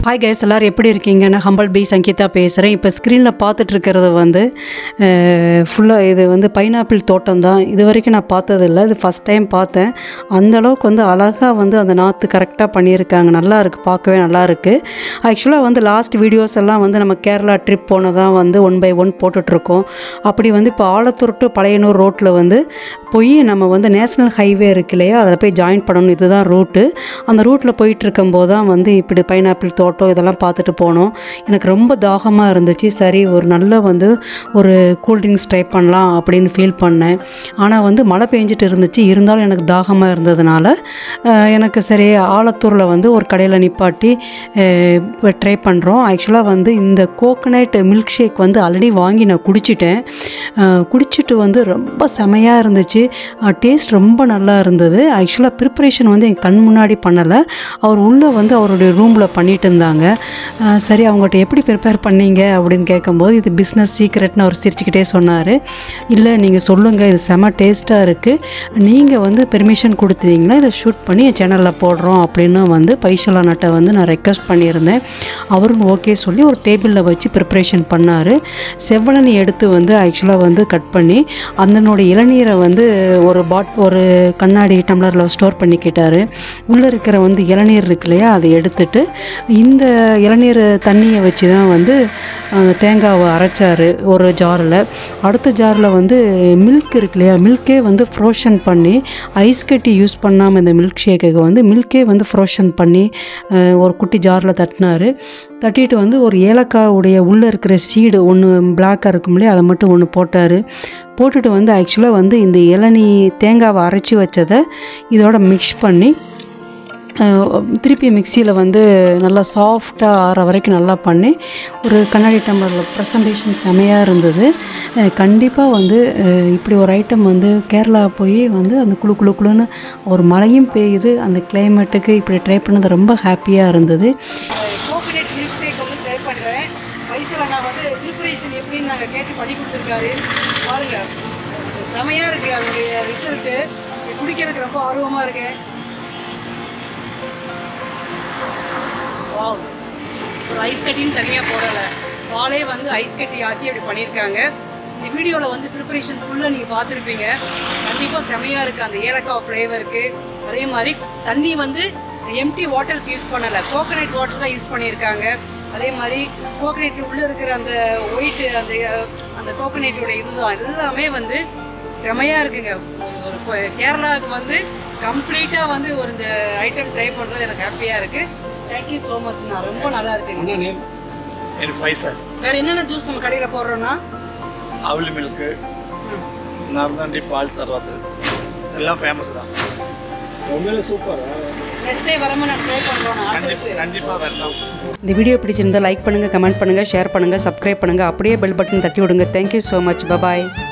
hi guys எல்லோரும் எப்படி இருக்கீங்க நான் ஹம்பல் பி சங்கீதா பேசுகிறேன் இப்போ ஸ்க்ரீனில் பார்த்துட்டு இருக்கிறது வந்து ஃபுல்லாக இது வந்து பைனாப்பிள் தோட்டம் தான் இது வரைக்கும் நான் பார்த்ததில்ல இது ஃபஸ்ட் டைம் பார்த்தேன் அந்த அளவுக்கு வந்து அழகாக வந்து அந்த நாற்று கரெக்டாக பண்ணியிருக்காங்க நல்லா இருக்குது பார்க்கவே நல்லா இருக்குது ஆக்சுவலாக வந்து லாஸ்ட் வீடியோஸ் எல்லாம் வந்து நம்ம கேரளா ட்ரிப் போனதான் வந்து ஒன் பை ஒன் போட்டுட்ருக்கோம் அப்படி வந்து இப்போ ஆலத்தூர் டு பழையனூர் ரோட்டில் வந்து போய் நம்ம வந்து நேஷ்னல் ஹைவே இருக்கு இல்லையா அதில் போய் ஜாயின் பண்ணணும் இதுதான் ரூட்டு அந்த ரூட்டில் போயிட்டு இருக்கும்போது தான் வந்து இப்படி பைனாப்பிள் தோட்டம் இதெல்லாம் பார்த்துட்டு போனோம் எனக்கு ரொம்ப தாகமாக இருந்துச்சு சரி ஒரு நல்ல வந்து ஒரு கூல்ட்ரிங்க்ஸ் ட்ரை பண்ணலாம் அப்படின்னு ஃபீல் பண்ணேன் ஆனால் வந்து மழை பெஞ்சிட்டு இருந்துச்சு இருந்தாலும் எனக்கு தாகமாக இருந்ததுனால அஹ், எனக்கு சரி ஆலத்தூரில் வந்து ஒரு கடையில் நிப்பாட்டி ட்ரை பண்ணுறோம் ஆக்சுவலாக வந்து இந்த கோகனட் மில்க் ஷேக் வந்து ஆல்ரெடி வாங்கி நான் குடிச்சிட்டேன் அஹ், குடிச்சிட்டு வந்து ரொம்ப செமையாக இருந்துச்சு டேஸ்ட் ரொம்ப நல்லா இருந்தது ஆக்சுவலாக ப்ரிப்பரேஷன் வந்து என் கண் முன்னாடி பண்ணலை அவர் உள்ளே வந்து அவருடைய ரூமில் பண்ணிட்டு இருந்தாங்க அஹ், சரி அவங்ககிட்ட எப்படி ப்ரிப்பேர் பண்ணீங்க அப்படின்னு கேட்கும்போது இது பிஸ்னஸ் சீக்ரெட்னு அவர் சிரிச்சுக்கிட்டே சொன்னார் இல்லை நீங்கள் சொல்லுங்கள் இது செம டேஸ்ட்டாக இருக்குது நீங்கள் வந்து பெர்மிஷன் கொடுத்தீங்கன்னா இதை ஷூட் பண்ணி என் சேனலில் போடுறோம் அப்படின்னு வந்து பைசலா நட்டை வந்து நான் ரெக்வஸ்ட் பண்ணியிருந்தேன் அவரும் ஓகே சொல்லி ஒரு டேபிளில் வச்சு ப்ரிப்ரேஷன் பண்ணார் செவ்வழனி எடுத்து வந்து ஆக்சுவலாக வந்து கட் பண்ணி அதனுடைய இளநீரை வந்து ஒரு பாட் ஒரு கண்ணாடி டம்ளரில் ஸ்டோர் பண்ணிக்கிட்டாரு உள்ளே இருக்கிற வந்து இளநீர் இருக்கு இல்லையா அதை எடுத்துட்டு இந்த இளநீர் தண்ணியை வச்சு தான் வந்து அஹ், தேங்காவை அரைச்சாரு ஒரு ஜாரில் அடுத்த ஜாரில் வந்து மில்க் இருக்கு இல்லையா மில்கே வந்து ஃப்ரோஷன் பண்ணி ஐஸ் கட்டி யூஸ் பண்ணாமல் இந்த மில்க் ஷேக்குக்கு வந்து மில்கே வந்து ஃப்ரோஷன் பண்ணி அஹ், ஒரு குட்டி ஜாரில் தட்டினாரு தட்டிட்டு வந்து ஒரு ஏலக்காவுடைய உள்ளே இருக்கிற சீடு ஒன்று பிளாக்காக இருக்கும் இல்லையா அதை மட்டும் ஒன்று போட்டார் போட்டுட்டு வந்து ஆக்சுவலாக வந்து இந்த இளநீ தேங்காவை அரைச்சி வச்சதை இதோட மிக்ஸ் பண்ணி அஹ், திருப்பி மிக்சியில் வந்து நல்லா சாஃப்டாக ஆற வரைக்கும் நல்லா பண்ணி ஒரு கண்ணாடி டம்ளரில் ப்ரெசன்டேஷன் செமையாக இருந்தது கண்டிப்பாக வந்து அஹ், இப்படி ஒரு ஐட்டம் வந்து கேரளா போய் வந்து அந்த குளு குளு குளுன்னு ஒரு மழையும் பெய்யுது அந்த கிளைமேட்டுக்கு இப்படி ட்ரை பண்ணது ரொம்ப ஹாப்பியாக இருந்தது கோகனட் மில்க் ஷேக் வந்து ட்ரை பண்ணுறேன் வயசில் நான் வந்து ப்ரிப்பரேஷன் எப்படின்னு நாங்கள் கேட்டு பண்ணி கொடுத்துருக்காரு பாருங்க செமையாக இருக்குது அதனுடைய ரிசல்ட்டு குடிக்கிறதுக்கு ரொம்ப ஆர்வமாக இருக்கேன் வாவ் ஒரு ஐஸ் கட்டின்னு தனியாக போடலை பாலே வந்து ஐஸ் கட்டி ஆக்கி அப்படி பண்ணியிருக்காங்க இந்த வீடியோவில் வந்து ப்ரிப்பரேஷன் ஃபுல்லாக நீங்கள் பார்த்துருப்பீங்க கண்டிப்பாக செமையாக இருக்குது அந்த ஏலக்காய் ஃப்ளேவருக்கு அதே மாதிரி தண்ணி வந்து எம்டி வாட்டர்ஸ் யூஸ் பண்ணலை கோகனட் வாட்டர் தான் யூஸ் பண்ணியிருக்காங்க அதே மாதிரி கோகனட் உள்ளே இருக்கிற அந்த ஒயிட் அந்த அஹ், அந்த கோகனட்டோட இதுதான் எல்லாமே வந்து செமையாக இருக்குங்க ஒரு கொ- கேரளாவுக்கு வந்து கம்ப்ளீட்டாக வந்து ஒரு இந்த ஐட்டம் ட்ரை பண்ணுறது எனக்கு ஹாப்பியாக இருக்குது தேங்க்யூ ஸோ மச் நான் ரொம்ப நல்லா இருக்குங்க என் ஃபைசர் வேற என்னென்ன ஜூஸ் நம்ம கடையில் போடுறோம்னா அவல் மில்க்கு நர்தண்டி பால் சர்வத்து எல்லாம் ஃபேமஸ் தான் நெக்ஸ்ட் டே வரமா நான் ட்ரை பண்ணுறோம் நான் கண்டிப்பாக கண்டிப்பாக வரலாம் இந்த வீடியோ பிடிச்சிருந்தா லைக் பண்ணுங்கள் கமெண்ட் பண்ணுங்கள் ஷேர் பண்ணுங்கள் சப்ஸ்கிரைப் பண்ணுங்கள் அப்படியே பெல் பட்டன் தட்டி விடுங்க தேங்க்யூ ஸோ மச் பபாய்